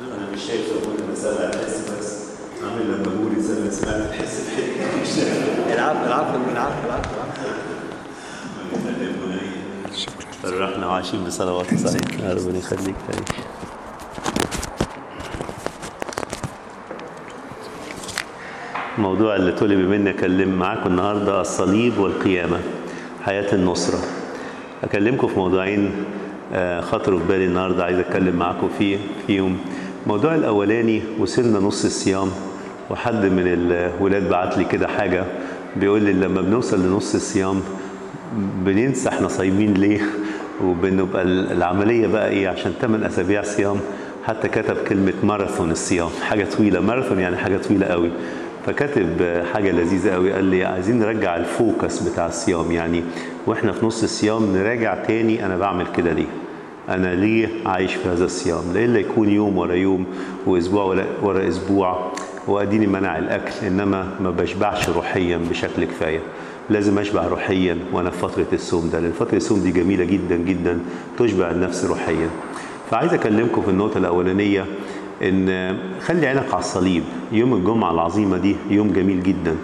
انا مش شايف ابونا انا سامع الحس بس عامل لما بقول زي ما سمعت الحس في حته مش العفو العفو العفو العفو فرحنا وعايشين بصلوات صحيح يا ربنا يخليك تعيش الموضوع اللي طلب مني اكلم معاكم النهارده الصليب والقيامه حياه النصره اكلمكم في موضوعين آه، خطروا في بالي النهارده عايز اتكلم معاكم فيه فيهم الموضوع الاولاني وصلنا نص الصيام وحد من الولاد بعت لي كده حاجه بيقول لي لما بنوصل لنص الصيام بننسى احنا صايمين ليه وبنبقى العمليه بقى ايه عشان 8 اسابيع صيام حتى كتب كلمه ماراثون الصيام حاجه طويله ماراثون يعني حاجه طويله قوي فكاتب حاجه لذيذه قوي قال لي عايزين نرجع الفوكس بتاع الصيام يعني واحنا في نص الصيام نراجع تاني انا بعمل كده ليه انا ليه عايش في هذا الصيام لإلا يكون يوم ورا يوم واسبوع ورا- ورا اسبوع واديني منع الاكل انما ما بشبعش روحيا بشكل كفايه لازم اشبع روحيا وانا في فتره الصوم ده لان فتره الصوم دي جميله جدا جدا تشبع النفس روحيا فعايز اكلمكم في النقطه الاولانيه ان خلي عينك على الصليب يوم الجمعه العظيمه دي يوم جميل جدا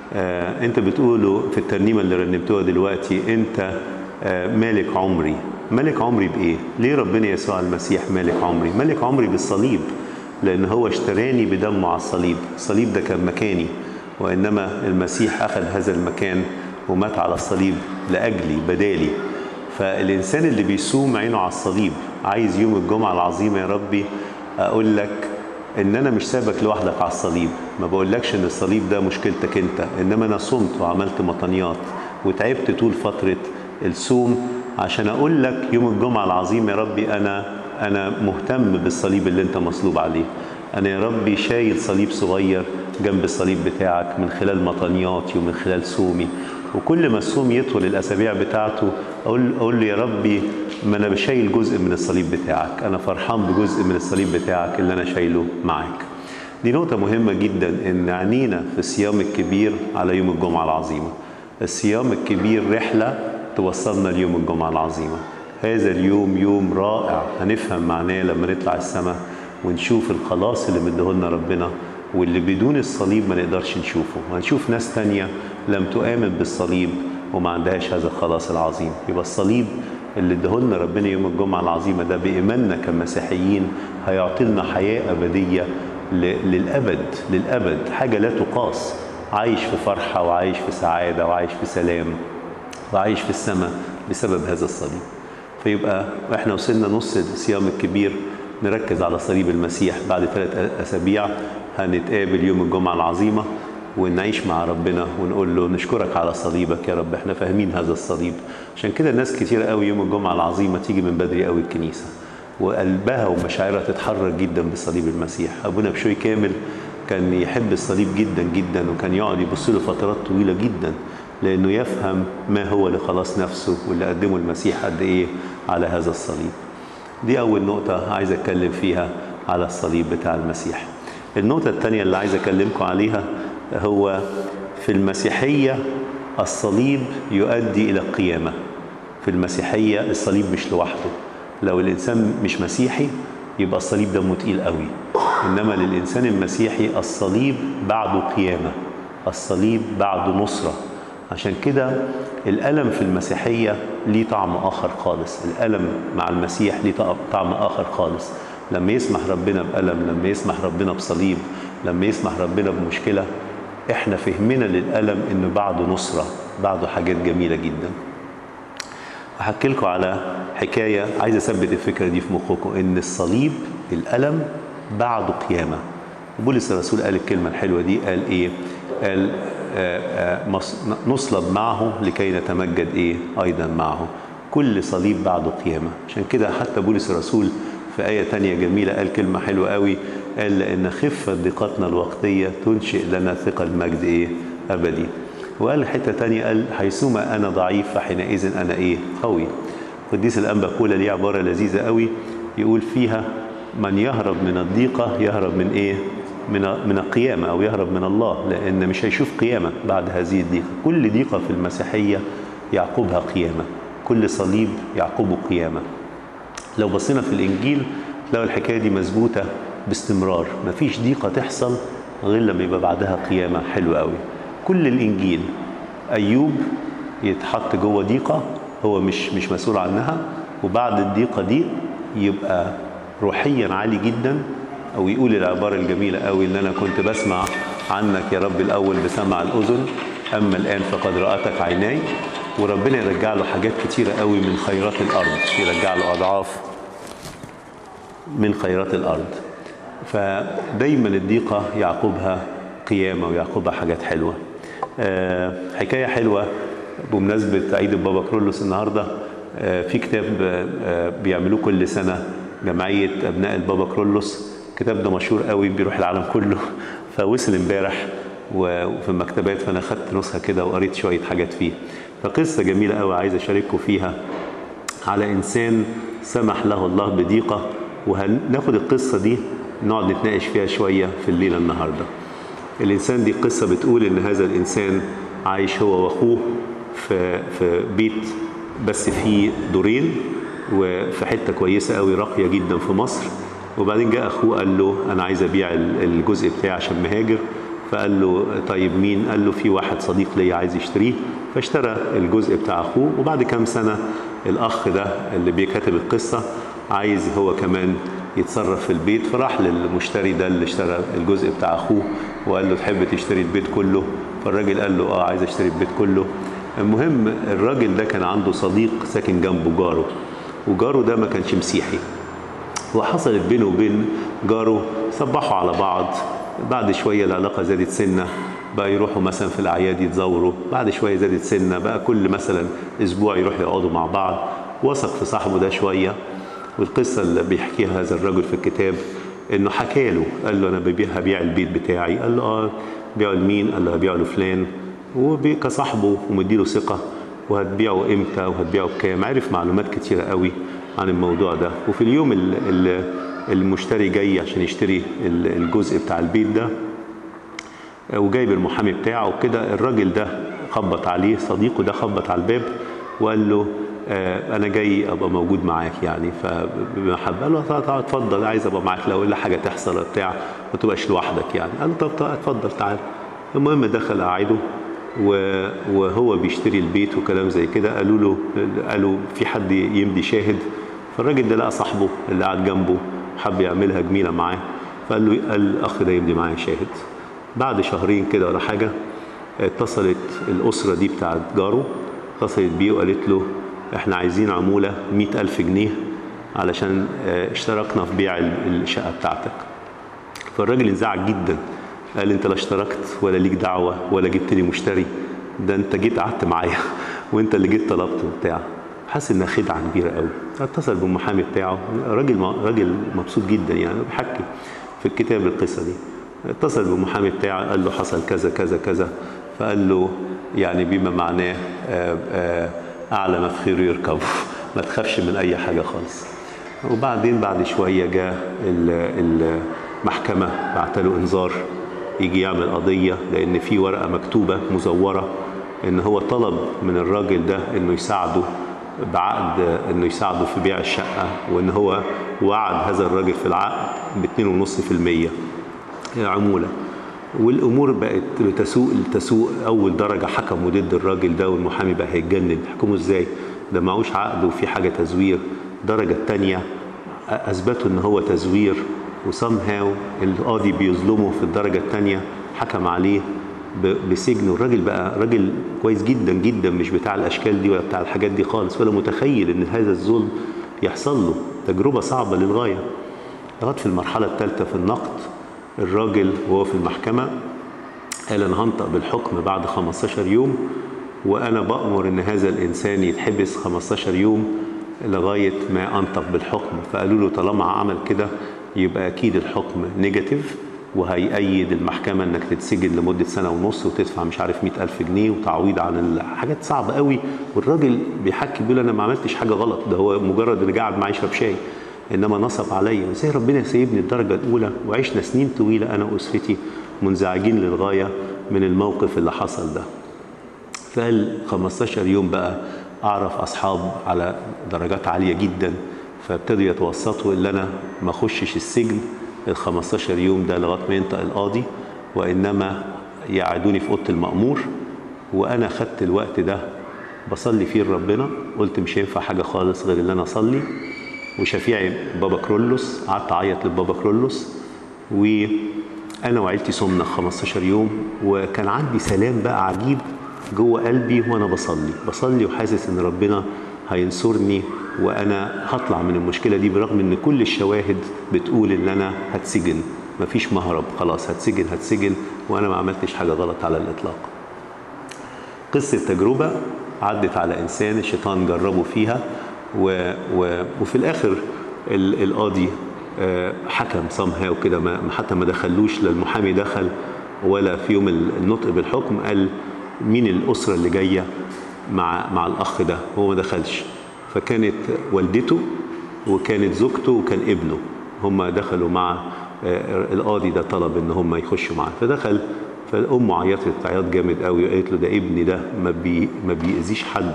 آه انت بتقوله في الترنيمه اللي رنمتوها دلوقتي انت آه مالك عمري مالك عمري بايه ليه ربنا يسوع المسيح مالك عمري مالك عمري بالصليب لان هو اشتراني بدمه على الصليب الصليب ده كان مكاني وانما المسيح اخذ هذا المكان ومات على الصليب لاجلي بدالي فالانسان اللي بيصوم عينه على الصليب عايز يوم الجمعه العظيمه يا ربي اقول لك ان انا مش سابك لوحدك على الصليب ما بقولكش ان الصليب ده مشكلتك انت انما انا صمت وعملت مطنيات وتعبت طول فتره الصوم عشان اقول لك يوم الجمعه العظيم يا ربي انا انا مهتم بالصليب اللي انت مصلوب عليه انا يا ربي شايل صليب صغير جنب الصليب بتاعك من خلال مطنياتي ومن خلال صومي وكل ما الصوم يطول الاسابيع بتاعته اقول اقول له يا ربي ما انا بشايل جزء من الصليب بتاعك انا فرحان بجزء من الصليب بتاعك اللي انا شايله معاك دي نقطة مهمة جدا إن عينينا في الصيام الكبير على يوم الجمعة العظيمة. الصيام الكبير رحلة توصلنا ليوم الجمعة العظيمة. هذا اليوم يوم رائع هنفهم معناه لما نطلع السماء ونشوف الخلاص اللي مديهولنا ربنا واللي بدون الصليب ما نقدرش نشوفه. وهنشوف ناس تانية لم تؤمن بالصليب وما عندهاش هذا الخلاص العظيم. يبقى الصليب اللي ادهولنا ربنا يوم الجمعة العظيمة ده بإيماننا كمسيحيين هيعطي لنا حياة أبدية ل- للأبد للأبد حاجة لا تقاس عايش في فرحة وعايش في سعادة وعايش في سلام وعايش في السماء بسبب هذا الصليب فيبقى احنا وصلنا نص الصيام الكبير نركز على صليب المسيح بعد ثلاث أسابيع هنتقابل يوم الجمعة العظيمة ونعيش مع ربنا ونقول له نشكرك على صليبك يا رب احنا فاهمين هذا الصليب عشان كده ناس كتير قوي يوم الجمعة العظيمة تيجي من بدري قوي الكنيسة وقلبها ومشاعرها تتحرك جدا بصليب المسيح ابونا بشوي كامل كان يحب الصليب جدا جدا وكان يقعد يبص له فترات طويله جدا لانه يفهم ما هو لخلاص نفسه واللي قدمه المسيح قد ايه على هذا الصليب دي اول نقطه عايز اتكلم فيها على الصليب بتاع المسيح النقطه الثانيه اللي عايز اكلمكم عليها هو في المسيحيه الصليب يؤدي الى القيامه في المسيحيه الصليب مش لوحده لو الانسان مش مسيحي يبقى الصليب دمه تقيل قوي انما للانسان المسيحي الصليب بعده قيامه الصليب بعده نصره عشان كده الالم في المسيحيه ليه طعم اخر خالص الالم مع المسيح ليه طعم اخر خالص لما يسمح ربنا بألم لما يسمح ربنا بصليب لما يسمح ربنا بمشكله احنا فهمنا للالم انه بعده نصره بعده حاجات جميله جدا هحكي لكم على حكايه عايز اثبت الفكره دي في مخكم ان الصليب الالم بعده قيامه بولس الرسول قال الكلمه الحلوه دي قال ايه قال آآ آآ نصلب معه لكي نتمجد ايه ايضا معه كل صليب بعده قيامه عشان كده حتى بولس الرسول في آية تانية جميلة قال كلمة حلوة قوي قال لأن خفة ضيقتنا الوقتية تنشئ لنا ثقة المجد إيه أبدي وقال حتة تانية قال حيثما أنا ضعيف فحينئذ أنا إيه قوي قديس الأنبا كولا ليه عبارة لذيذة قوي يقول فيها من يهرب من الضيقة يهرب من إيه من من القيامة أو يهرب من الله لأن مش هيشوف قيامة بعد هذه الضيقة كل ضيقة في المسيحية يعقبها قيامة كل صليب يعقبه قيامة لو بصينا في الإنجيل تلاقوا الحكايه دي مظبوطه باستمرار مفيش ضيقه تحصل غير لما يبقى بعدها قيامه حلوه قوي كل الانجيل ايوب يتحط جوه ضيقه هو مش مش مسؤول عنها وبعد الضيقه دي يبقى روحيا عالي جدا او يقول العباره الجميله قوي ان انا كنت بسمع عنك يا رب الاول بسمع الاذن اما الان فقد راتك عيناي وربنا يرجع له حاجات كتيره قوي من خيرات الارض يرجع له اضعاف من خيرات الارض فدايما الضيقه يعقبها قيامه ويعقبها حاجات حلوه آه، حكايه حلوه بمناسبه عيد البابا كرولوس النهارده آه، في كتاب آه، بيعملوه كل سنه جمعيه ابناء البابا كرولوس الكتاب ده مشهور قوي بيروح العالم كله فوصل امبارح وفي المكتبات فانا خدت نسخه كده وقريت شويه حاجات فيه فقصه جميله قوي عايز اشارككم فيها على انسان سمح له الله بضيقه وهناخد القصه دي نقعد نتناقش فيها شويه في الليله النهارده الانسان دي قصه بتقول ان هذا الانسان عايش هو واخوه في في بيت بس فيه دورين وفي حته كويسه قوي راقيه جدا في مصر وبعدين جاء اخوه قال له انا عايز ابيع الجزء بتاعي عشان مهاجر فقال له طيب مين قال له في واحد صديق ليا عايز يشتريه فاشترى الجزء بتاع اخوه وبعد كام سنه الاخ ده اللي بيكتب القصه عايز هو كمان يتصرف في البيت فراح للمشتري ده اللي اشترى الجزء بتاع اخوه وقال له تحب تشتري البيت كله فالراجل قال له اه عايز اشتري البيت كله المهم الراجل ده كان عنده صديق ساكن جنبه جاره وجاره ده ما كانش مسيحي وحصلت بينه وبين جاره صبحوا على بعض بعد شويه العلاقه زادت سنه بقى يروحوا مثلا في الاعياد يتزوروا بعد شويه زادت سنه بقى كل مثلا اسبوع يروحوا يقعدوا مع بعض وثق في صاحبه ده شويه والقصه اللي بيحكيها هذا الرجل في الكتاب انه حكى له قال له انا ببيع هبيع البيت بتاعي قال له اه بيعه لمين قال له هبيعه لفلان وكصاحبه ومديله ثقه وهتبيعه امتى وهتبيعه بكام عرف معلومات كتيره قوي عن الموضوع ده وفي اليوم اللي المشتري جاي عشان يشتري الجزء بتاع البيت ده وجايب المحامي بتاعه وكده الراجل ده خبط عليه صديقه ده خبط على الباب وقال له آه انا جاي ابقى موجود معاك يعني فبمحبه قال له اتفضل عايز ابقى معاك لو الا حاجه تحصل ولا بتاع ما تبقاش لوحدك يعني قال له طب طب اتفضل تعال المهم دخل قعده وهو بيشتري البيت وكلام زي كده قالوا له قالوا في حد يمضي شاهد فالراجل ده لقى صاحبه اللي قاعد جنبه حب يعملها جميله معاه فقال له قال الاخ ده يمضي معايا شاهد بعد شهرين كده ولا حاجه اتصلت الاسره دي بتاعت جاره اتصلت بيه وقالت له احنا عايزين عموله مئة ألف جنيه علشان اشتركنا في بيع الشقه بتاعتك فالراجل انزعج جدا قال انت لا اشتركت ولا ليك دعوه ولا جبت لي مشتري ده انت جيت قعدت معايا وانت اللي جيت طلبت وبتاع حاسس انها خدعه كبيره قوي اتصل بالمحامي بتاعه راجل راجل مبسوط جدا يعني بيحكي في الكتاب القصه دي اتصل بالمحامي بتاعه قال له حصل كذا كذا كذا فقال له يعني بما معناه آآ آآ اعلى ما في خير يركب ما تخافش من اي حاجه خالص وبعدين بعد شويه جاء المحكمه بعت له انذار يجي يعمل قضيه لان في ورقه مكتوبه مزوره ان هو طلب من الراجل ده انه يساعده بعقد انه يساعده في بيع الشقه وان هو وعد هذا الراجل في العقد ب 2.5% عموله والامور بقت بتسوء تسوء اول درجه حكموا ضد الراجل ده والمحامي بقى هيتجنن يحكموا ازاي ده معهوش عقد وفي حاجه تزوير الدرجه الثانيه اثبتوا ان هو تزوير وسام هاو القاضي بيظلمه في الدرجه الثانيه حكم عليه بسجن والراجل بقى راجل كويس جدا جدا مش بتاع الاشكال دي ولا بتاع الحاجات دي خالص ولا متخيل ان هذا الظلم يحصل له تجربه صعبه للغايه لغايه في المرحله الثالثه في النقد الراجل وهو في المحكمه قال انا هنطق بالحكم بعد 15 يوم وانا بامر ان هذا الانسان يتحبس 15 يوم لغايه ما انطق بالحكم فقالوا له طالما عمل كده يبقى اكيد الحكم نيجاتيف وهيأيد المحكمة انك تتسجن لمدة سنة ونص وتدفع مش عارف مئة ألف جنيه وتعويض عن الحاجات صعبة قوي والراجل بيحكي بيقول انا ما عملتش حاجة غلط ده هو مجرد اللي قاعد معاه يشرب شاي انما نصب عليا ازاي ربنا سيبني الدرجة الاولى وعشنا سنين طويلة انا واسرتي منزعجين للغاية من الموقف اللي حصل ده فقال 15 يوم بقى اعرف اصحاب على درجات عالية جدا فابتدوا يتوسطوا ان انا ما اخشش السجن ال 15 يوم ده لغايه ما ينطق القاضي وانما يقعدوني في اوضه المأمور وانا خدت الوقت ده بصلي فيه لربنا قلت مش هينفع حاجه خالص غير ان انا اصلي وشفيعي بابا كرولوس قعدت اعيط لبابا كرولوس وانا وعيلتي صمنا 15 يوم وكان عندي سلام بقى عجيب جوه قلبي وانا بصلي بصلي وحاسس ان ربنا هينصرني وانا هطلع من المشكله دي برغم ان كل الشواهد بتقول ان انا هتسجن مفيش مهرب خلاص هتسجن هتسجن وانا ما عملتش حاجه غلط على الاطلاق قصه تجربه عدت على انسان الشيطان جربه فيها و و وفي الاخر ال- القاضي آه، حكم صمها وكده ما ما- حتى ما دخلوش لا المحامي دخل ولا في يوم ال- النطق بالحكم قال مين الاسره اللي جايه مع مع الاخ ده هو ما دخلش فكانت والدته وكانت زوجته وكان ابنه هم دخلوا مع آه، القاضي ده طلب ان هم يخشوا معاه فدخل فامه عيطت عياط جامد قوي وقالت له ده ابني ده ما بي ما بيأذيش حد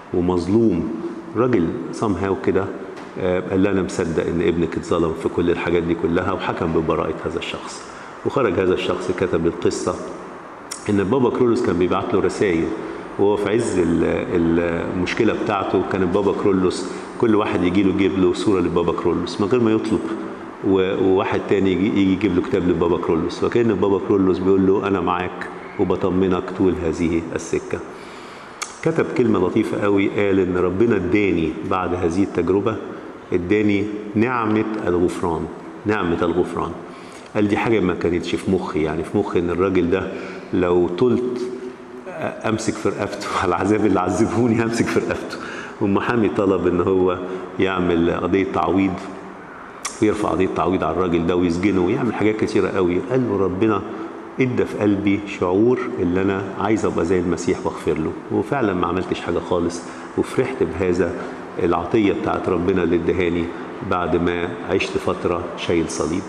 ومظلوم راجل سام هاو كده آه، قال لي انا مصدق ان ابنك اتظلم في كل الحاجات دي كلها وحكم ببراءه هذا الشخص وخرج هذا الشخص كتب القصه ان بابا كرولوس كان بيبعت له رسائل وهو في عز ال- ال- المشكله بتاعته كان بابا كرولوس كل واحد يجي له يجيب له صوره لبابا كرولوس من غير ما يطلب و- وواحد تاني يجي يجي يجيب له كتاب لبابا كرولوس وكان بابا كرولوس بيقول له انا معاك وبطمنك طول هذه السكه كتب كلمة لطيفة قوي قال إن ربنا اداني بعد هذه التجربة اداني نعمة الغفران نعمة الغفران قال دي حاجة ما كانتش في مخي يعني في مخي إن الراجل ده لو طلت امسك في رقبته على العذاب اللي عذبوني همسك في رقبته والمحامي طلب ان هو يعمل قضيه تعويض ويرفع قضيه تعويض على الراجل ده ويسجنه ويعمل حاجات كتيره قوي قال له ربنا ادى في قلبي شعور اللي انا عايز ابقى زي المسيح واغفر له وفعلا ما عملتش حاجه خالص وفرحت بهذا العطيه بتاعت ربنا اللي ادهاني بعد ما عشت فتره شايل صليب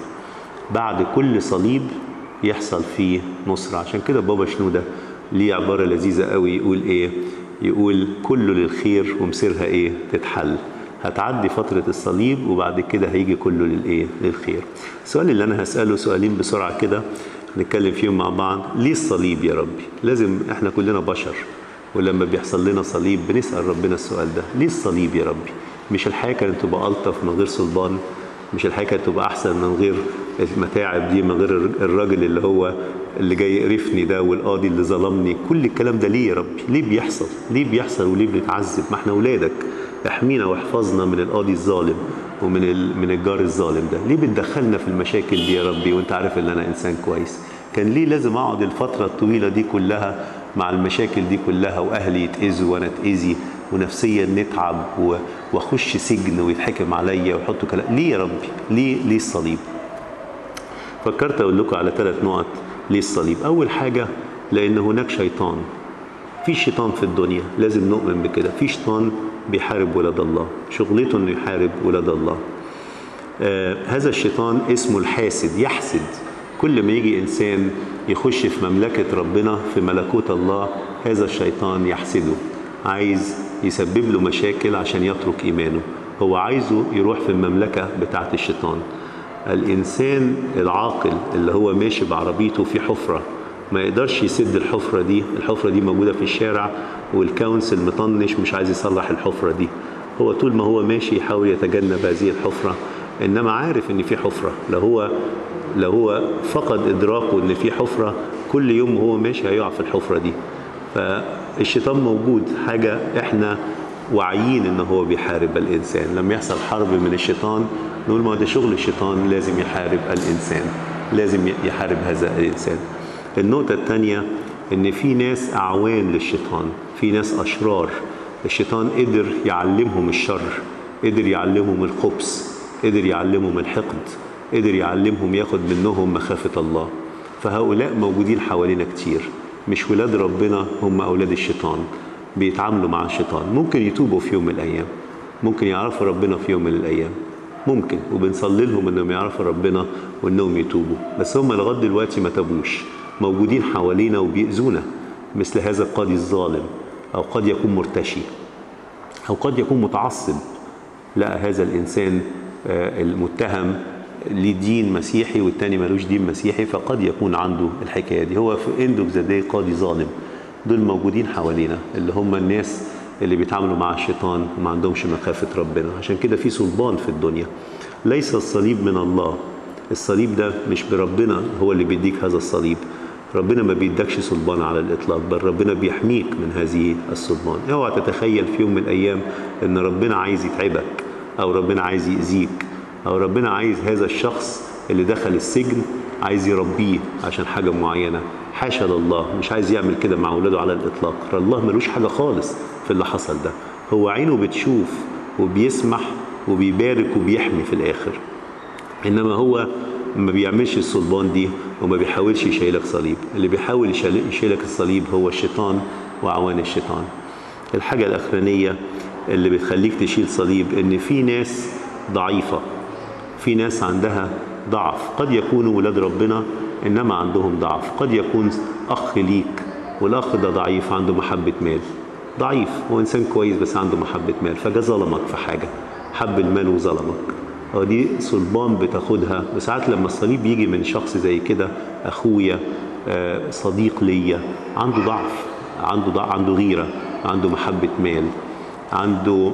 بعد كل صليب يحصل فيه نصرة عشان كده بابا شنودة ليه عبارة لذيذة قوي يقول ايه يقول كله للخير ومصيرها ايه تتحل هتعدي فترة الصليب وبعد كده هيجي كله للايه للخير السؤال اللي انا هسأله سؤالين بسرعة كده نتكلم فيهم مع بعض ليه الصليب يا ربي لازم احنا كلنا بشر ولما بيحصل لنا صليب بنسأل ربنا السؤال ده ليه الصليب يا ربي مش الحياة كانت تبقى ألطف من غير صلبان مش الحياة كانت تبقى أحسن من غير المتاعب دي من غير الراجل اللي هو اللي جاي يقرفني ده والقاضي اللي ظلمني كل الكلام ده ليه يا ربي ليه بيحصل ليه بيحصل وليه بنتعذب ما احنا أولادك احمينا واحفظنا من القاضي الظالم ومن ال... من الجار الظالم ده ليه بتدخلنا في المشاكل دي يا ربي وانت عارف ان انا انسان كويس كان ليه لازم اقعد الفتره الطويله دي كلها مع المشاكل دي كلها واهلي يتاذوا وانا اتاذي ونفسيا نتعب و... واخش سجن ويتحكم عليا ويحطوا كلام ليه يا ربي ليه ليه الصليب فكرت اقول لكم على ثلاث نقط ليه الصليب اول حاجه لان هناك شيطان في شيطان في الدنيا لازم نؤمن بكده في شيطان بيحارب ولاد الله شغلته انه يحارب ولاد الله آه هذا الشيطان اسمه الحاسد يحسد كل ما يجي انسان يخش في مملكه ربنا في ملكوت الله هذا الشيطان يحسده عايز يسبب له مشاكل عشان يترك ايمانه هو عايزه يروح في المملكه بتاعه الشيطان الانسان العاقل اللي هو ماشي بعربيته في حفره ما يقدرش يسد الحفرة دي الحفرة دي موجودة في الشارع والكونسل مطنش مش عايز يصلح الحفرة دي هو طول ما هو ماشي يحاول يتجنب هذه الحفرة إنما عارف إن في حفرة لو هو لو هو فقد إدراكه إن في حفرة كل يوم وهو ماشي هيقع في الحفرة دي فالشيطان موجود حاجة إحنا واعيين إن هو بيحارب الإنسان لما يحصل حرب من الشيطان نقول ما ده شغل الشيطان لازم يحارب الإنسان لازم يحارب هذا الإنسان النقطة الثانية إن في ناس أعوان للشيطان، في ناس أشرار، الشيطان قدر يعلمهم الشر، قدر يعلمهم الخبث، قدر يعلمهم الحقد، قدر يعلمهم ياخد منهم مخافة الله. فهؤلاء موجودين حوالينا كتير، مش ولاد ربنا هم أولاد الشيطان، بيتعاملوا مع الشيطان، ممكن يتوبوا في يوم من الأيام، ممكن يعرفوا ربنا في يوم من الأيام، ممكن وبنصلي لهم انهم يعرفوا ربنا وانهم يتوبوا بس هم لغايه دلوقتي ما تابوش موجودين حوالينا وبيأذونا مثل هذا القاضي الظالم أو قد يكون مرتشي أو قد يكون متعصب لقى هذا الانسان آه، المتهم ليه دين مسيحي والتاني ملوش دين مسيحي فقد يكون عنده الحكايه دي هو في اند اوف ذا داي قاضي ظالم دول موجودين حوالينا اللي هم الناس اللي بيتعاملوا مع الشيطان وما عندهمش مخافه ربنا عشان كده في سلطان في الدنيا ليس الصليب من الله الصليب ده مش بربنا هو اللي بيديك هذا الصليب ربنا ما بيدكش سلطان على الاطلاق بل ربنا بيحميك من هذه السلطان اوعى تتخيل في يوم من الايام ان ربنا عايز يتعبك او ربنا عايز يأذيك او ربنا عايز هذا الشخص اللي دخل السجن عايز يربيه عشان حاجه معينه حاشا لله مش عايز يعمل كده مع اولاده على الاطلاق الله ملوش حاجه خالص في اللي حصل ده هو عينه بتشوف وبيسمح وبيبارك وبيحمي في الاخر انما هو ما بيعملش الصلبان دي وما بيحاولش يشيلك صليب اللي بيحاول يشيل- يشيلك الصليب هو الشيطان وعوان الشيطان الحاجة الأخرانية اللي بتخليك تشيل صليب إن في ناس ضعيفة في ناس عندها ضعف قد يكونوا ولاد ربنا إنما عندهم ضعف قد يكون أخ ليك والأخ ده ضعيف عنده محبة مال ضعيف هو إنسان كويس بس عنده محبة مال فجا ظلمك في حاجة حب المال وظلمك هو دي صلبان بتاخدها وساعات لما الصليب يجي من شخص زي كده اخويا آه، صديق ليا عنده ضعف عنده ضعف عنده غيره عنده محبه مال عنده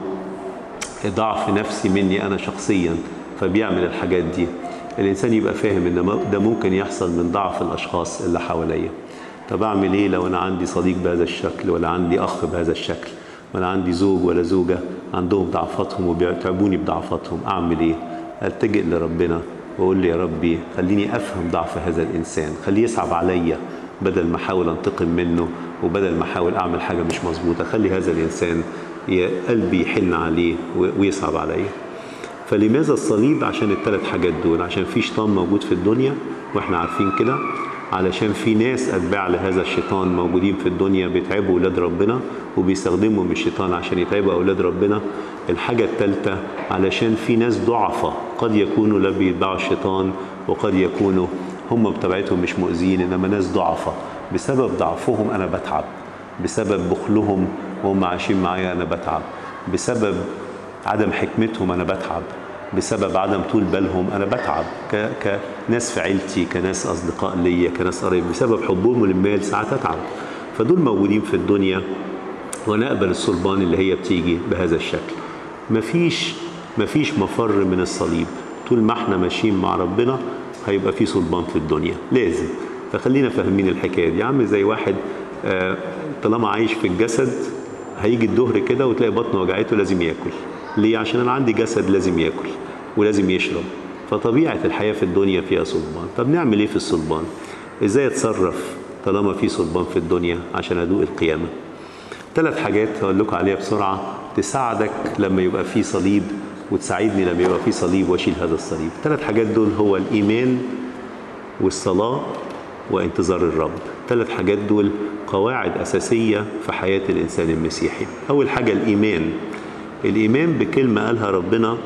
ضعف نفسي مني انا شخصيا فبيعمل الحاجات دي الانسان يبقى فاهم ان ما- ده ممكن يحصل من ضعف الاشخاص اللي حواليا طب اعمل ايه لو انا عندي صديق بهذا الشكل ولا عندي اخ بهذا الشكل ولا عندي زوج ولا زوجه عندهم ضعفاتهم وبيتعبوني بضعفاتهم اعمل ايه التجئ لربنا واقول له يا ربي خليني افهم ضعف هذا الانسان خليه يصعب عليا بدل ما احاول انتقم منه وبدل ما احاول اعمل حاجه مش مظبوطه خلي هذا الانسان ي- قلبي يحن عليه و- ويصعب عليا فلماذا الصليب عشان الثلاث حاجات دول عشان في شيطان موجود في الدنيا واحنا عارفين كده علشان في ناس اتباع لهذا الشيطان موجودين في الدنيا بيتعبوا اولاد ربنا وبيستخدموا من الشيطان عشان يتعبوا اولاد ربنا الحاجه الثالثه علشان في ناس ضعفاء قد يكونوا لا بيتبعوا الشيطان وقد يكونوا هم بطبيعتهم مش مؤذيين انما ناس ضعفاء بسبب ضعفهم انا بتعب بسبب بخلهم وهم عايشين معايا انا بتعب بسبب عدم حكمتهم انا بتعب بسبب عدم طول بالهم انا بتعب ك... كناس في عيلتي كناس اصدقاء ليا كناس قريب بسبب حبهم للمال ساعات اتعب فدول موجودين في الدنيا وانا اقبل الصلبان اللي هي بتيجي بهذا الشكل مفيش مفيش مفر من الصليب طول ما احنا ماشيين مع ربنا هيبقى في صلبان في الدنيا لازم فخلينا فاهمين الحكايه دي عامل زي واحد آه، طالما عايش في الجسد هيجي الظهر كده وتلاقي بطنه وجعته لازم ياكل ليه عشان انا عندي جسد لازم ياكل ولازم يشرب فطبيعه الحياه في الدنيا فيها صلبان طب نعمل ايه في الصلبان ازاي اتصرف طالما في صلبان في الدنيا عشان ادوق القيامه ثلاث حاجات هقول لكم عليها بسرعه تساعدك لما يبقى في صليب وتساعدني لما يبقى في صليب واشيل هذا الصليب ثلاث حاجات دول هو الايمان والصلاه وانتظار الرب ثلاث حاجات دول قواعد اساسيه في حياه الانسان المسيحي اول حاجه الايمان الايمان بكلمه قالها ربنا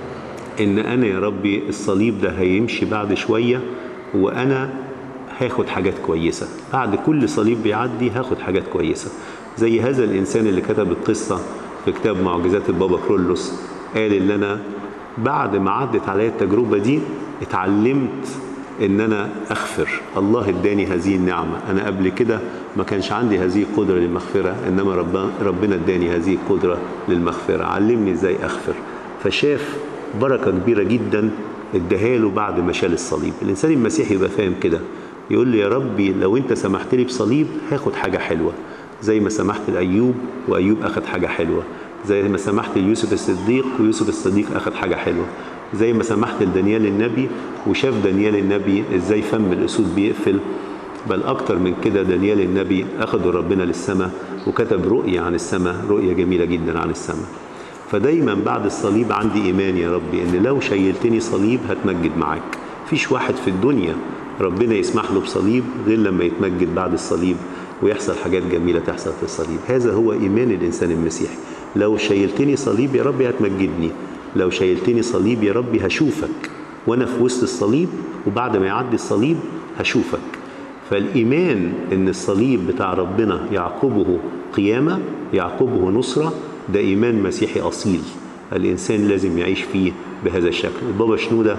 ان انا يا ربي الصليب ده هيمشي بعد شويه وانا هاخد حاجات كويسه بعد كل صليب بيعدي هاخد حاجات كويسه زي هذا الانسان اللي كتب القصه في كتاب معجزات البابا كرولوس قال ان انا بعد ما عدت عليا التجربه دي اتعلمت ان انا اغفر الله اداني هذه النعمه انا قبل كده ما كانش عندي هذه القدره للمغفره انما ربنا ربنا اداني هذه القدره للمغفره علمني ازاي اغفر فشاف بركه كبيره جدا اداها له بعد ما شال الصليب الانسان المسيحي يبقى فاهم كده يقول لي يا ربي لو انت سمحت لي بصليب هاخد حاجه حلوه زي ما سمحت لايوب وايوب اخد حاجه حلوه زي ما سمحت ليوسف الصديق ويوسف الصديق اخد حاجه حلوه زي ما سمحت لدانيال النبي وشاف دانيال النبي ازاي فم الاسود بيقفل بل اكتر من كده دانيال النبي اخده ربنا للسماء وكتب رؤيه عن السماء رؤيه جميله جدا عن السماء فدايما بعد الصليب عندي ايمان يا ربي ان لو شيلتني صليب هتمجد معاك فيش واحد في الدنيا ربنا يسمح له بصليب غير لما يتمجد بعد الصليب ويحصل حاجات جميله تحصل في الصليب هذا هو ايمان الانسان المسيحي لو شيلتني صليب يا ربي هتمجدني لو شيلتني صليب يا ربي هشوفك وانا في وسط الصليب وبعد ما يعدي الصليب هشوفك فالايمان ان الصليب بتاع ربنا يعقبه قيامه يعقبه نصره ده ايمان مسيحي اصيل الإنسان لازم يعيش فيه بهذا الشكل البابا شنودة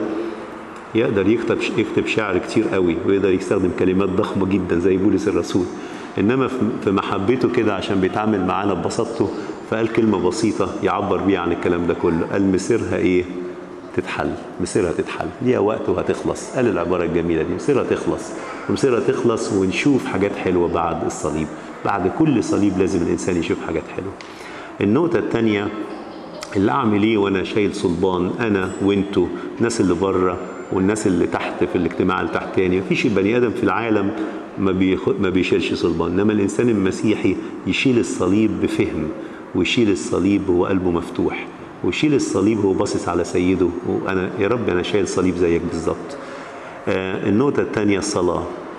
يقدر يكتب يكتب شعر كتير قوي ويقدر يستخدم كلمات ضخمة جدا زي بولس الرسول إنما في محبته كده عشان بيتعامل معانا ببساطته فقال كلمة بسيطة يعبر بيها عن الكلام ده كله قال مسيرها إيه؟ تتحل مسيرها تتحل ليها وقت وهتخلص قال العبارة الجميلة دي مسيرها تخلص ومسيرها تخلص ونشوف حاجات حلوة بعد الصليب بعد كل صليب لازم الإنسان يشوف حاجات حلوة النقطة الثانية اللي أعمل إيه وأنا شايل صلبان أنا وأنتوا الناس اللي بره والناس اللي تحت في الاجتماع اللي تحت تاني مفيش بني آدم في العالم ما, بيخ... ما بيشيلش صلبان إنما الإنسان المسيحي يشيل الصليب بفهم ويشيل الصليب وهو قلبه مفتوح ويشيل الصليب وهو باصص على سيده وانا يا رب انا شايل صليب زيك بالظبط آه النقطه الثانيه الصلاه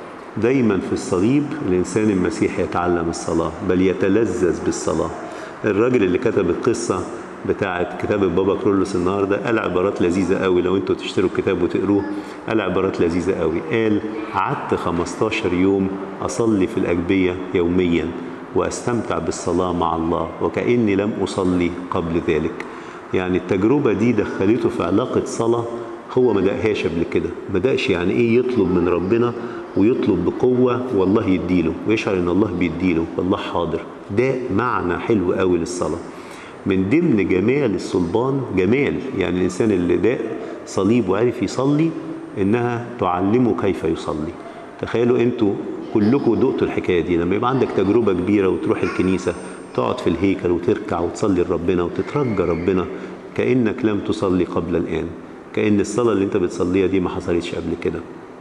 دايما في الصليب الانسان المسيحي يتعلم الصلاه بل يتلذذ بالصلاه الراجل اللي كتب القصه بتاعه كتاب البابا كرولوس النهارده قال عبارات لذيذه قوي لو انتوا تشتروا الكتاب وتقروه قال عبارات لذيذه قوي قال قعدت 15 يوم اصلي في الاجبيه يوميا واستمتع بالصلاه مع الله وكاني لم اصلي قبل ذلك يعني التجربة دي دخلته في علاقة صلاة هو ما دقهاش قبل كده ما دقش يعني ايه يطلب من ربنا ويطلب بقوة والله يديله ويشعر ان الله بيديله والله حاضر ده معنى حلو قوي للصلاة من ضمن جمال الصلبان جمال يعني الانسان اللي داق صليب وعرف يصلي انها تعلمه كيف يصلي تخيلوا انتوا كلكم دقتوا الحكايه دي لما يبقى عندك تجربه كبيره وتروح الكنيسه تقعد في الهيكل وتركع وتصلي لربنا وتترجى ربنا كانك لم تصلي قبل الان كان الصلاه اللي انت بتصليها دي ما حصلتش قبل كده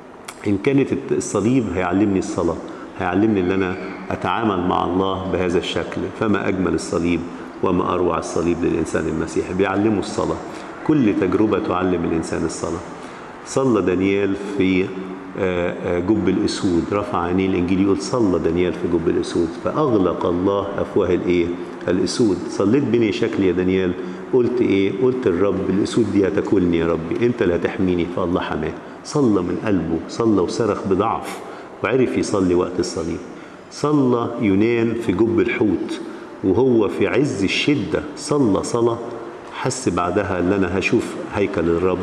ان كانت الصليب هيعلمني الصلاه هيعلمني ان انا اتعامل مع الله بهذا الشكل فما اجمل الصليب وما اروع الصليب للانسان المسيحي بيعلمه الصلاه كل تجربه تعلم الانسان الصلاه صلى دانيال في جب الاسود رفع عينيه الانجيل يقول صلى دانيال في جب الاسود فاغلق الله افواه الايه الاسود صليت بني شكل يا دانيال قلت ايه قلت الرب الاسود دي هتاكلني يا ربي انت اللي هتحميني فالله حماه صلى من قلبه صلى وصرخ بضعف وعرف يصلي وقت الصليب صلى يونان في جب الحوت وهو في عز الشده صلى صلاه حس بعدها ان انا هشوف هيكل الرب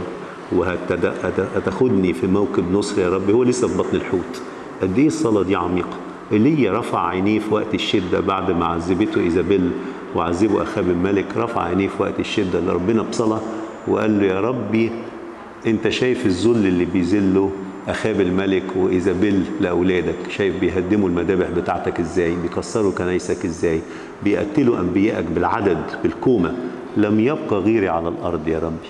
وهتاخدني في موكب نصر يا رب هو لسه في بطن الحوت قد ايه الصلاه دي عميقه ايليا رفع عينيه في وقت الشده بعد ما عذبته ايزابيل وعذبه اخاب الملك رفع عينيه في وقت الشده لربنا بصلاه وقال له يا ربي انت شايف الذل اللي بيذله اخاب الملك وايزابيل لاولادك شايف بيهدموا المذابح بتاعتك ازاي بيكسروا كنايسك ازاي بيقتلوا انبيائك بالعدد بالكومه لم يبقى غيري على الارض يا ربي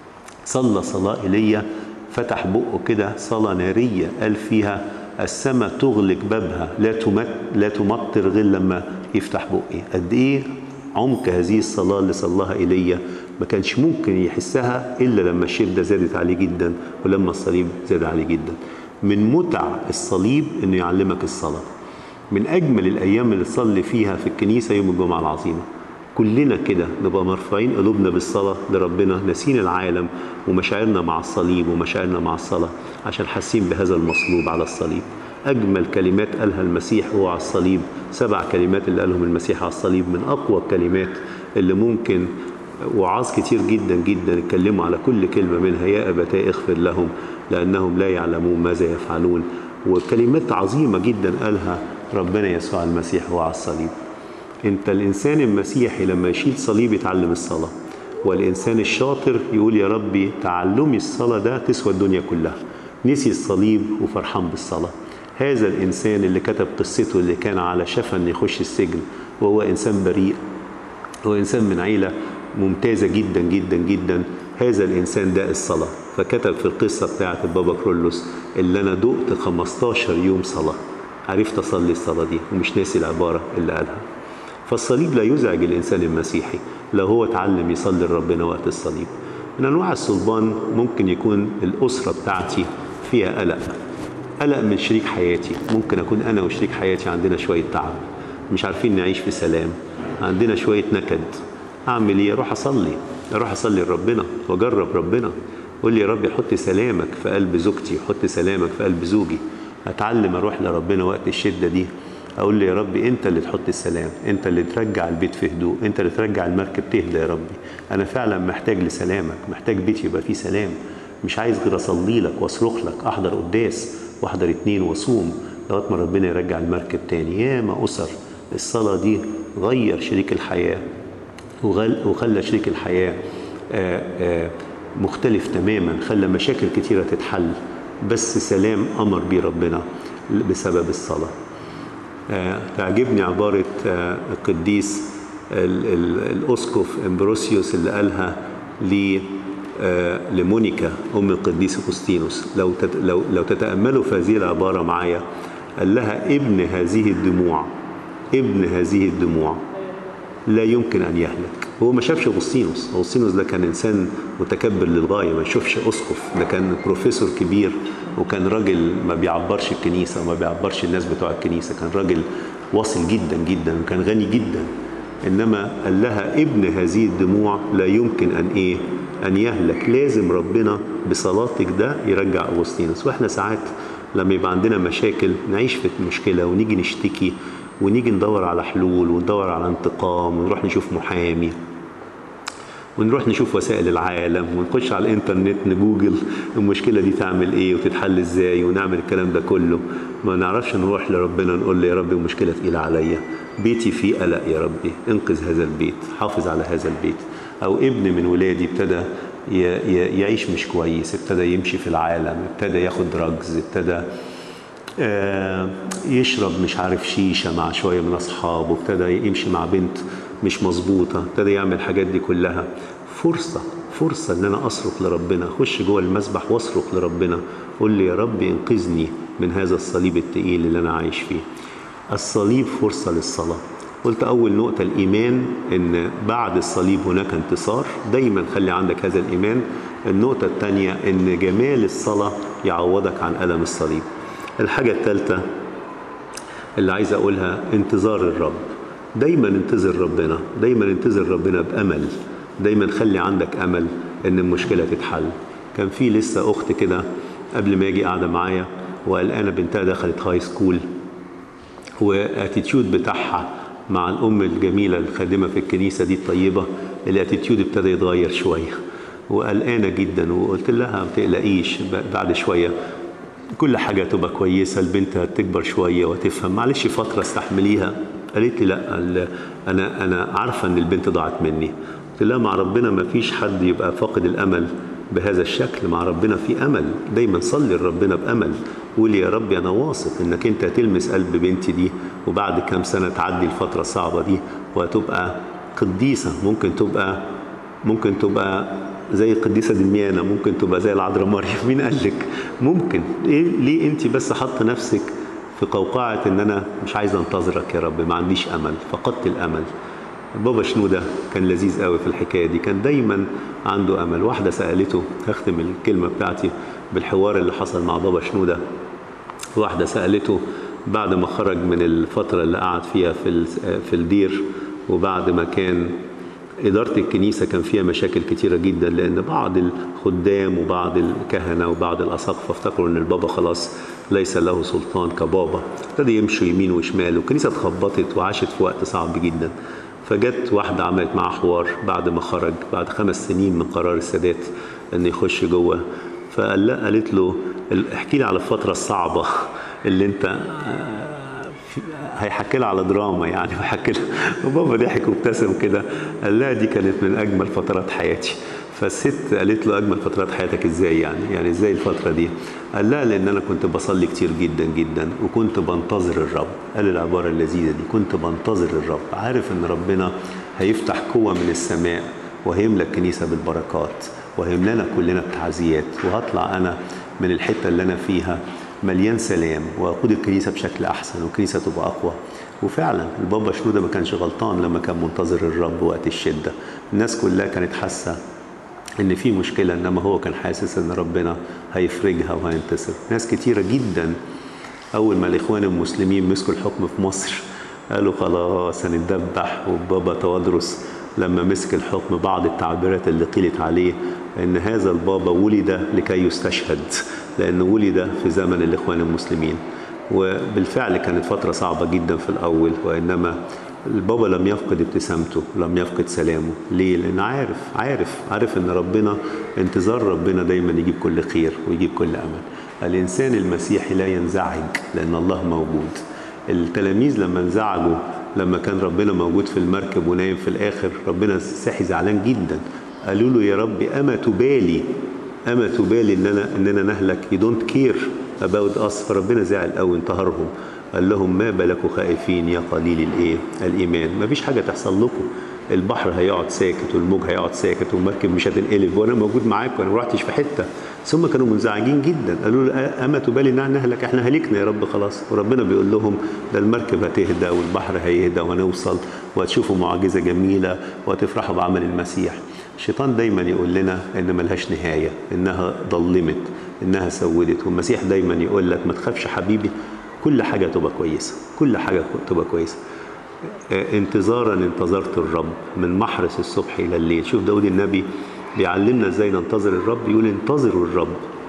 صلى صلاة إيليا فتح بقه كده صلاة نارية قال فيها السماء تغلق بابها لا تمت لا تمطر غير لما يفتح بقي قد ايه عمق هذه الصلاة اللي صلاها إيليا ما كانش ممكن يحسها إلا لما الشدة زادت عليه جدا ولما الصليب زاد عليه جدا من متع الصليب إنه يعلمك الصلاة من أجمل الأيام اللي تصلي فيها في الكنيسة يوم الجمعة العظيمة كلنا كده نبقى مرفوعين قلوبنا بالصلاة لربنا ناسين العالم ومشاعرنا مع الصليب ومشاعرنا مع الصلاة عشان حاسين بهذا المصلوب على الصليب أجمل كلمات قالها المسيح هو على الصليب سبع كلمات اللي قالهم المسيح على الصليب من أقوى الكلمات اللي ممكن وعاظ كتير جدا جدا اتكلموا على كل كلمة منها يا أبتاه اغفر لهم لأنهم لا يعلمون ماذا يفعلون وكلمات عظيمة جدا قالها ربنا يسوع المسيح هو على الصليب انت الانسان المسيحي لما يشيل صليب يتعلم الصلاه والانسان الشاطر يقول يا ربي تعلمي الصلاه ده تسوى الدنيا كلها نسي الصليب وفرحان بالصلاه هذا الانسان اللي كتب قصته اللي كان على شفا ان يخش السجن وهو انسان بريء هو انسان من عيله ممتازه جدا جدا جدا هذا الانسان ده الصلاه فكتب في القصه بتاعه البابا كرولوس اللي انا دقت 15 يوم صلاه عرفت اصلي الصلاه دي ومش ناسي العباره اللي قالها فالصليب لا يزعج الإنسان المسيحي لو هو اتعلم يصلي لربنا وقت الصليب من أنواع الصلبان ممكن يكون الأسرة بتاعتي فيها قلق قلق من شريك حياتي ممكن أكون أنا وشريك حياتي عندنا شوية تعب مش عارفين نعيش في سلام عندنا شوية نكد أعمل إيه أروح أصلي أروح أصلي لربنا وأجرب ربنا قول لي يا رب حط سلامك في قلب زوجتي حط سلامك في قلب زوجي أتعلم أروح لربنا وقت الشدة دي اقول له يا ربي انت اللي تحط السلام انت اللي ترجع البيت في هدوء انت اللي ترجع المركب تهدى يا ربي انا فعلا محتاج لسلامك محتاج بيتي يبقى فيه سلام مش عايز غير اصلي لك واصرخ لك احضر قداس واحضر اتنين واصوم لغايه ما ربنا يرجع المركب تاني ياما اسر الصلاه دي غير شريك الحياه وغل- وخلى شريك الحياه آه، آه، مختلف تماما خلى مشاكل كتيره تتحل بس سلام امر بيه ربنا بسبب الصلاه آه، تعجبني عبارة آه، القديس ال- ال- الأسقف إمبروسيوس اللي قالها ل آه، لمونيكا أم القديس أغسطينوس لو تت- لو لو تتأملوا في هذه العبارة معايا قال لها ابن هذه الدموع ابن هذه الدموع لا يمكن ان يهلك هو ما شافش اغسطينوس اغسطينوس ده كان انسان متكبر للغايه ما يشوفش اسقف ده كان بروفيسور كبير وكان راجل ما بيعبرش الكنيسه وما بيعبرش الناس بتوع الكنيسه كان راجل واصل جدا جدا وكان غني جدا انما قال لها ابن هذه الدموع لا يمكن ان ايه ان يهلك لازم ربنا بصلاتك ده يرجع اغسطينوس واحنا ساعات لما يبقى عندنا مشاكل نعيش في المشكله ونيجي نشتكي ونيجي ندور على حلول وندور على انتقام ونروح نشوف محامي ونروح نشوف وسائل العالم ونخش على الانترنت نجوجل المشكله دي تعمل ايه وتتحل ازاي ونعمل الكلام ده كله ما نعرفش نروح لربنا نقول له يا ربي المشكله تقيله عليا بيتي فيه قلق يا ربي انقذ هذا البيت حافظ على هذا البيت او ابن من ولادي ابتدى ي- ي- يعيش مش كويس ابتدى يمشي في العالم ابتدى ياخد دراجز ابتدى آه، يشرب مش عارف شيشه مع شويه من اصحابه ابتدى يمشي مع بنت مش مظبوطه ابتدى يعمل الحاجات دي كلها فرصه فرصه ان انا اصرخ لربنا اخش جوه المسبح واصرخ لربنا قول لي يا رب انقذني من هذا الصليب التقيل اللي انا عايش فيه الصليب فرصه للصلاه قلت اول نقطه الايمان ان بعد الصليب هناك انتصار دايما خلي عندك هذا الايمان النقطه الثانيه ان جمال الصلاه يعوضك عن الم الصليب الحاجه الثالثه اللي عايز اقولها انتظار الرب دايما انتظر ربنا دايما انتظر ربنا بامل دايما خلي عندك امل ان المشكله تتحل كان في لسه اخت كده قبل ما اجي قاعده معايا وقلقانه بنتها دخلت هاي سكول واتيتيود بتاعها مع الام الجميله الخادمه في الكنيسه دي الطيبه الاتيتيود ابتدى يتغير شويه وقلقانه جدا وقلت لها ما تقلقيش ب- بعد شويه كل حاجه تبقى كويسه البنت هتكبر شويه وتفهم معلش فتره استحمليها قالت لي لا ال- انا انا عارفه ان البنت ضاعت مني قلت لها مع ربنا ما فيش حد يبقى فاقد الامل بهذا الشكل مع ربنا في امل دايما صلي لربنا بامل قول يا رب انا واثق انك انت هتلمس قلب بنتي دي وبعد كام سنه تعدي الفتره الصعبه دي وهتبقى قديسه ممكن تبقى ممكن تبقى زي القديسة دميانة ممكن تبقى زي العذراء مريم مين قال لك ممكن إيه ليه انت بس حط نفسك في قوقعة ان انا مش عايز انتظرك يا رب ما عنديش امل فقدت الامل بابا شنودة كان لذيذ قوي في الحكاية دي كان دايما عنده امل واحدة سألته هختم الكلمة بتاعتي بالحوار اللي حصل مع بابا شنودة واحدة سألته بعد ما خرج من الفترة اللي قعد فيها في ال- في الدير وبعد ما كان إدارة الكنيسة كان فيها مشاكل كتيرة جدا لأن بعض الخدام وبعض الكهنة وبعض الأساقفة افتكروا إن البابا خلاص ليس له سلطان كبابا ابتدى يمشوا يمين وشمال والكنيسة اتخبطت وعاشت في وقت صعب جدا فجت واحدة عملت معاه حوار بعد ما خرج بعد خمس سنين من قرار السادات إنه يخش جوه فقال لا قالت له ال- احكي لي على الفترة الصعبة اللي أنت آه، في- هيحكي لها على دراما يعني وحكي لها وبابا ضحك وابتسم كده قال لها دي كانت من اجمل فترات حياتي فالست قالت له اجمل فترات حياتك ازاي يعني يعني ازاي الفتره دي قال لها لان انا كنت بصلي كتير جدا جدا وكنت بنتظر الرب قال العباره اللذيذه دي كنت بنتظر الرب عارف ان ربنا هيفتح قوه من السماء وهيملى الكنيسه بالبركات وهيملانا كلنا بتعزيات وهطلع انا من الحته اللي انا فيها مليان سلام واقود الكنيسه بشكل احسن والكنيسه تبقى اقوى وفعلا البابا شنوده ما كانش غلطان لما كان منتظر الرب وقت الشده الناس كلها كانت حاسه ان في مشكله انما هو كان حاسس ان ربنا هيفرجها وهينتصر ناس كتيره جدا اول ما الاخوان المسلمين مسكوا الحكم في مصر قالوا خلاص هنتدبح وبابا توادرس لما مسك الحكم بعض التعبيرات اللي قيلت عليه ان هذا البابا ولد لكي يستشهد لانه ولد في زمن الاخوان المسلمين وبالفعل كانت فترة صعبة جدا في الأول وإنما البابا لم يفقد ابتسامته لم يفقد سلامه ليه لأن عارف عارف عارف إن ربنا انتظار ربنا دايما يجيب كل خير ويجيب كل أمل الإنسان المسيحي لا ينزعج لأن الله موجود التلاميذ لما انزعجوا لما كان ربنا موجود في المركب ونايم في الآخر ربنا صحي زعلان جدا قالوا له يا رب أما تبالي أما تبالي إننا إننا نهلك you don't care about us فربنا زعل قوي انتهرهم قال لهم ما بالكم خائفين يا قليل الايه الايمان ما فيش حاجه تحصل لكم البحر هيقعد ساكت والموج هيقعد ساكت والمركب مش هتنقلب وانا موجود معاكم وانا ما رحتش في حته ثم كانوا منزعجين جدا قالوا له اما تبالي ان نهلك احنا هلكنا يا رب خلاص وربنا بيقول لهم ده المركب هتهدى والبحر هيهدى وهنوصل وهتشوفوا معجزه جميله وهتفرحوا بعمل المسيح الشيطان دايما يقول لنا ان ملهاش نهايه انها ضلمت انها سودت والمسيح دايما يقول لك ما تخافش حبيبي كل حاجه تبقى كويسه كل حاجه تبقى كويسه انتظارا انتظرت الرب من محرس الصبح الى الليل شوف داود النبي بيعلمنا ازاي ننتظر الرب يقول انتظروا الرب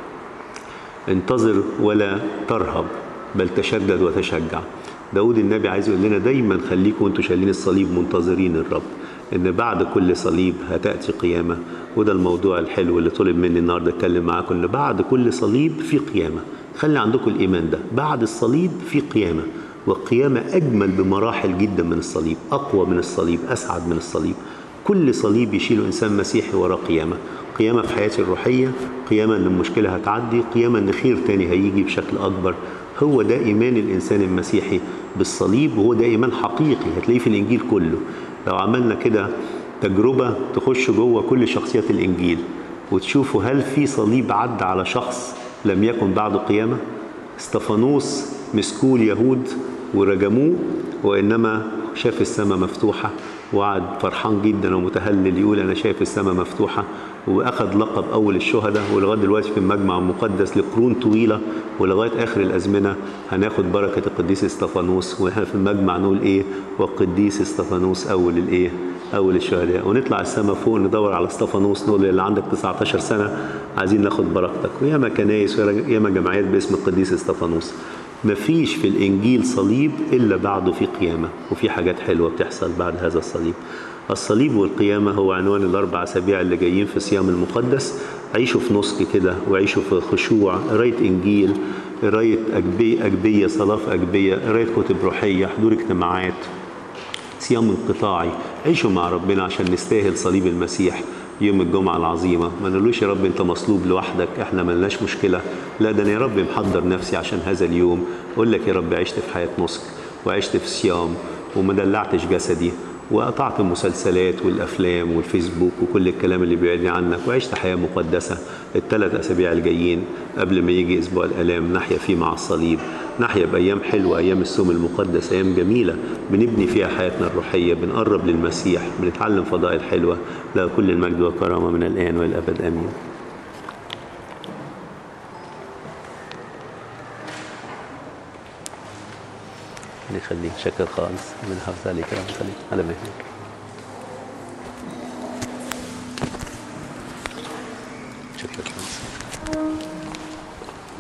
انتظر ولا ترهب بل تشدد وتشجع داود النبي عايز يقول لنا دايما خليكم وانتوا شايلين الصليب منتظرين الرب ان بعد كل صليب هتاتي قيامه وده الموضوع الحلو اللي طلب مني النهارده اتكلم معاكم ان بعد كل صليب في قيامه خلي عندكم الايمان ده بعد الصليب في قيامه والقيامه اجمل بمراحل جدا من الصليب اقوى من الصليب اسعد من الصليب كل صليب يشيله انسان مسيحي وراه قيامه قيامه في حياتي الروحيه قيامه ان المشكله هتعدي قيامه ان خير تاني هيجي بشكل اكبر هو ده ايمان الانسان المسيحي بالصليب وهو ده ايمان حقيقي هتلاقيه في الانجيل كله لو عملنا كده تجربه تخش جوه كل شخصيات الانجيل وتشوفوا هل في صليب عدى على شخص لم يكن بعد قيامه استفانوس مسكوه اليهود ورجموه وانما شاف السماء مفتوحه وقعد فرحان جدا ومتهلل يقول انا شايف السماء مفتوحه واخذ لقب اول الشهداء ولغايه دلوقتي في المجمع المقدس لقرون طويله ولغايه اخر الازمنه هناخد بركه القديس استفانوس واحنا في المجمع نقول ايه والقديس استفانوس اول الايه اول الشهداء ونطلع السماء فوق ندور على استفانوس نقول اللي عندك 19 سنه عايزين ناخد بركتك وياما كنايس وياما جمعيات باسم القديس استفانوس مفيش في الانجيل صليب الا بعده في قيامه وفي حاجات حلوه بتحصل بعد هذا الصليب الصليب والقيامه هو عنوان الاربع اسابيع اللي جايين في الصيام المقدس عيشوا في نسك كده وعيشوا في خشوع قرايه انجيل قرايه اجبيه اجبيه صلاه في اجبيه قرايه كتب روحيه حضور اجتماعات صيام انقطاعي عيشوا مع ربنا عشان نستاهل صليب المسيح يوم الجمعة العظيمة ما نقولوش يا رب انت مصلوب لوحدك احنا ملناش مشكلة لا ده انا يا رب محضر نفسي عشان هذا اليوم اقول لك يا رب عشت في حياة نسك وعشت في صيام وما دلعتش جسدي وقطعت المسلسلات والافلام والفيسبوك وكل الكلام اللي بيبعدني عنك وعشت حياه مقدسه الثلاث اسابيع الجايين قبل ما يجي اسبوع الالام نحيا فيه مع الصليب نحيا بايام حلوه ايام الصوم المقدس ايام جميله بنبني فيها حياتنا الروحيه بنقرب للمسيح بنتعلم فضائل حلوه له كل المجد والكرامه من الان والابد امين اللي يخليك شكر خالص من حافظ عليك رب يخليك على مهلك شكرا خالص